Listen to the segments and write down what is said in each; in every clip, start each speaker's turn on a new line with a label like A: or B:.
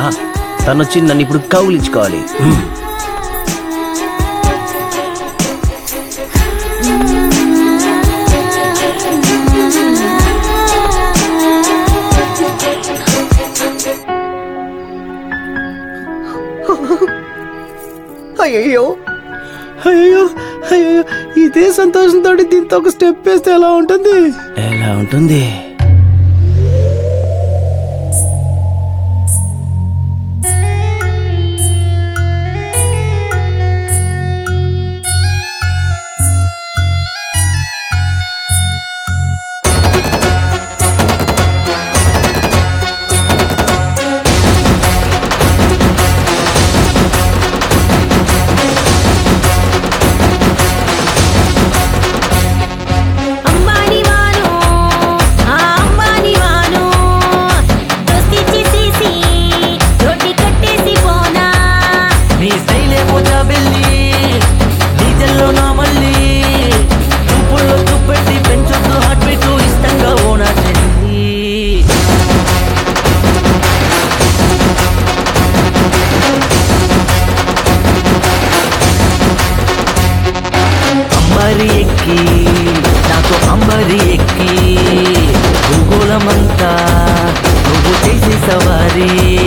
A: ఆ, తను వచ్చి నన్ను ఇప్పుడు కౌలించుకోవాలి
B: అయ్యో అయ్యో అయ్యో ఇదే సంతోషంతో దీంతో ఒక స్టెప్ వేస్తే ఎలా ఉంటుంది
A: ఎలా ఉంటుంది
C: అంబానీ వాను ఆ అంబానీ వాను దోస్తి చేసేసి రోటి కట్టేసి పోనా
D: నీ శైలేమో జాబెల్లి డీజల్లో నా మళ్ళీ చూపుల్లో చూపెట్టి పెంచొద్దు హార్ట్ బీట్ ఇష్టంగా ఓనా చెల్లి అంబరి ఎక్కి నాతో అంబరి ఎక్కి భూగోళమంతా నువ్వు చేసే సవారీ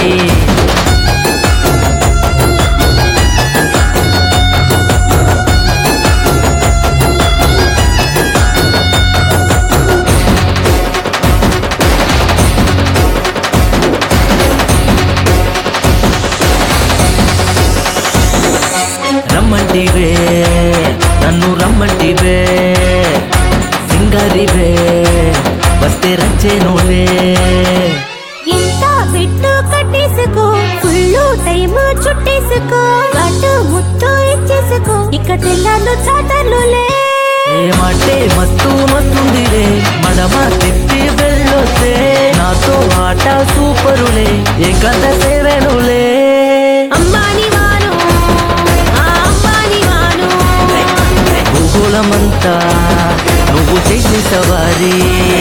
D: రమ్మంటివే నన్ను రమ్మంటివే సింగారివే వస్తే రచ్చేనులే
C: ఇంత బిట్టు కట్టేసుకో ఫుల్ టైం చుట్టేసుకో అటు ముత్తు ఇచ్చేసుకో ఇక తెల్లాలు చాటలులే
D: ఏమంటే మస్తు మస్తుందిలే మడమ తిప్పి వెళ్ళొస్తే నాతో ఆట సూపరులే ఏకంత సేవెనులే
C: అంబానీ వాను ఆ అంబానీ వాను
D: భూగోళమంతా నువ్వు చేసే సవారీ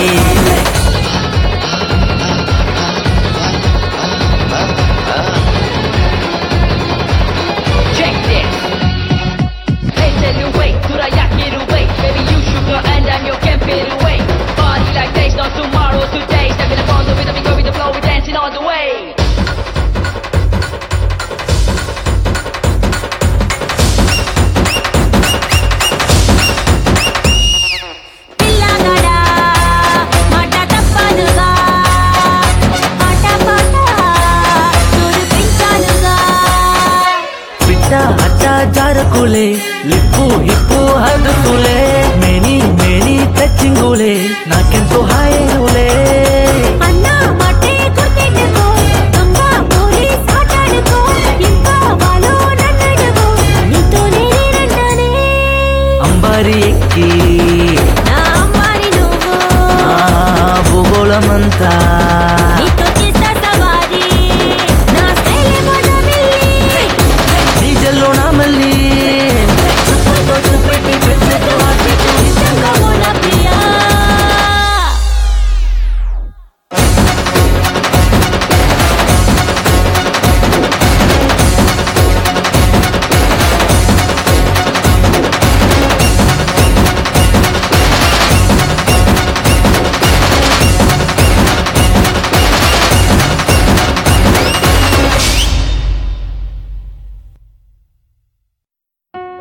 E: Check this. Hey, tell you wait, do I yak it away? Baby, you sugar and I'm your can't fade away. Party like days, not tomorrow, today. Stepping upon the rhythm, we go with the flow, we dancing all the way.
C: పిల్లగాడా మాట తప్పదుగా ఆట పాట చూరు పెంచాలుగా
D: పిట్ట అట్ట జారకులే lip hip హదుకులే మేని మేని టచ్చింగులే నాకెంతో హాయేనులే
C: అన్న మాటే గుర్తెట్టుకో దొంగ పోలీస్ ఆటాడుకో ఇంకా వాళ్ళు నన్నడుకో నీతో నేనంటానే
D: అంబారి ఎక్కి